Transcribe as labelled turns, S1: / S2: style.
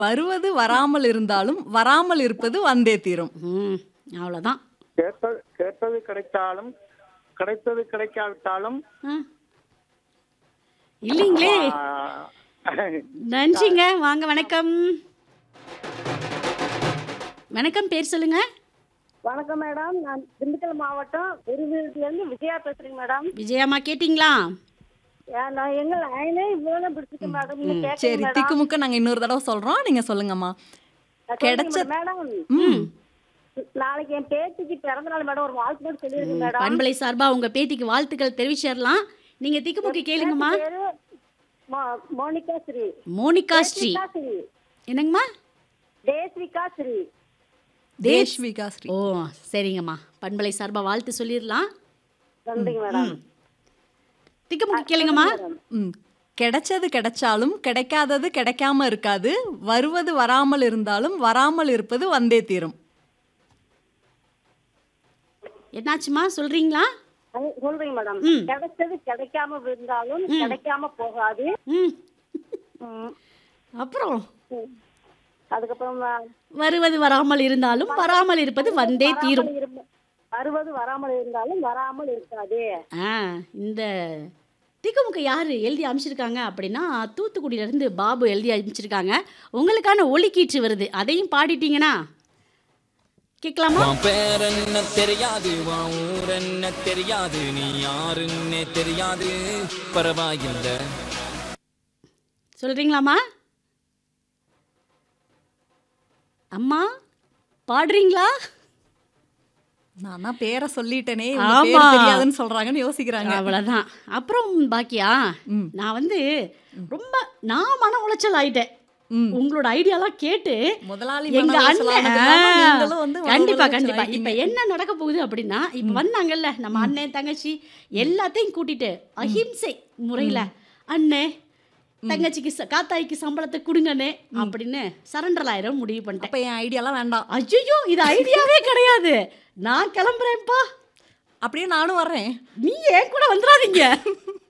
S1: வருவது வராமல் இருந்தாலும் வராமல் இருப்பது வந்தே தீரும்
S2: ம் அவ்வளோதான்
S3: கேட்டது கேட்டது கிடைத்தாலும் கிடைத்தது கிடைக்காவிட்டாலும்
S2: ஆ. இல்லைங்களே
S3: ஆ,
S2: நன்றிங்க வாங்க வணக்கம் வணக்கம் பேர் சொல்லுங்க
S4: வணக்கம் மேடம் நான் திண்டுக்கல் மாவட்டம் விருதுல இருந்து விஜயா பேசுறேங்க மேடம்
S2: விஜயம்மா கேட்டிங்களா
S4: ஏன் நான் எங்க லைனே இவ்வளவு பிடிச்சிருக்கேன் மேடம் இன்னும்
S1: சரி
S4: கேட்கல மேடம்
S1: திக்குமுக்க நாங்க இன்னொரு தடவை சொல்றோம் நீங்க சொல்லுங்கம்மா
S4: நான்
S1: கிடைச்ச-
S4: சொல்றேங்க மேடம்
S1: ம்
S4: நாளைக்கு என் பேத்திக்கு பிறந்த நாள் மேடம் ஒரு வாழ்த்து மட்டும் சொல்லிருங்க மேடம்
S2: பண்பலை சார்பா உங்க பேத்திக்கு வாழ்த்துக்கள் தெரிவிச்சிடலாம் நீங்க திக்குமுக்கு கேளுங்கம்மா
S4: பேரு மோ- மோனிகா ஸ்ரீ
S2: மோனிகா ஸ்ரீ
S4: தேஸ்விகா ஸ்ரீ
S2: என்னங்கம்மா
S4: தேஸ்விகா ஸ்ரீ
S1: தேஷ்விகா ஸ்ரீ
S2: ஓ சரிங்கம்மா பண்பலை சார்பா வாழ்த்து சொல்லிடலாம்
S4: நன்றிங்க மேடம்
S2: திக்குமுக்கு கேளுங்கம்மா
S1: ம் கிடைச்சது கிடைச்சாலும் கிடைக்காதது கிடைக்காம இருக்காது வருவது வராமல் இருந்தாலும் வராமல் இருப்பது வந்தே தீரும்
S2: என்னாச்சுமா சொல்றீங்களா
S4: அது சொல்றேங்க மேடம்
S2: ம்.
S4: கிடைச்சது கிடைக்காம இருந்தாலும் கிடைக்காம போகாது
S2: ம்
S4: ம்.
S2: அப்புறம்
S4: ம். அதுக்கப்புறம் ஆ,
S2: வருவது வராமல் இருந்தாலும் வராமல் இருப்பது வந்தே தீரும்
S4: வராமல் இருந்த- வருவது வராமல் இருந்தாலும் வராமல் இருக்காது
S2: ஆ இந்த திக்குமுக்கு யார் எழுதி அமைச்சிருக்காங்க அப்படின்னா தூத்துக்குடியிலேருந்து பாபு எழுதி அமைச்சிருக்காங்க உங்களுக்கான ஒலிக்கீற்று வருது அதையும் பாடிட்டீங்கன்னா கேட்கலாமா
S5: உன் பேர் என்ன தெரியாது உன் ஊர் என்ன தெரியாது நீ யாருன்னே தெரியாது பரவாயில்லை
S2: சொல்றீங்களாம்மா அம்மா பாடுறீங்களா
S1: நான் தான் பேரை சொல்லிட்டேனே இவங்க
S2: ஆமா.
S1: பேர் தெரியாதுன்னு சொல்றாங்கன்னு யோசிக்கிறாங்க
S2: அவ்வளோதான் அப்புறம் பாக்கியா
S1: ம்.
S2: நான் வந்து ரொம்ப நான் மன உளைச்சல் ஆயிட்டேன்
S1: ம்.
S2: உங்களோட ஐடியாலாம் கேட்டு
S1: முதலாளி
S2: எங்க
S1: மன
S2: அண்ணன்
S1: உளைச்சல் ஆனதுனால நீங்களும் வந்து மன
S2: கண்டிப்பா
S1: உளைச்சல்
S2: கண்டிப்பா
S1: ஆயிட்டீங்க.
S2: இப்ப என்ன நடக்க போகுது அப்படின்னா இப்ப வந்தாங்கல்ல நம்ம அண்ணன் தங்கச்சி எல்லாத்தையும் கூட்டிட்டு அஹிம்சை முறையில அண்ணே தங்கச்சிக்கு ச- காத்தாய்க்கு சம்பளத்தை கொடுங்கண்ணே அப்படின்னு சரண்டர் ஆயிரம் முடிவு பண்ணிட்டேன்
S1: அப்ப என் ஐடியாலாம் வேண்டாம்
S2: ஐயோ இது ஐடியாவே கிடையாது நான் கிளம்புறேன்ப்பா
S1: அப்படியே நானும் வர்றேன்
S2: நீ ஏன் கூட வந்துடாதீங்க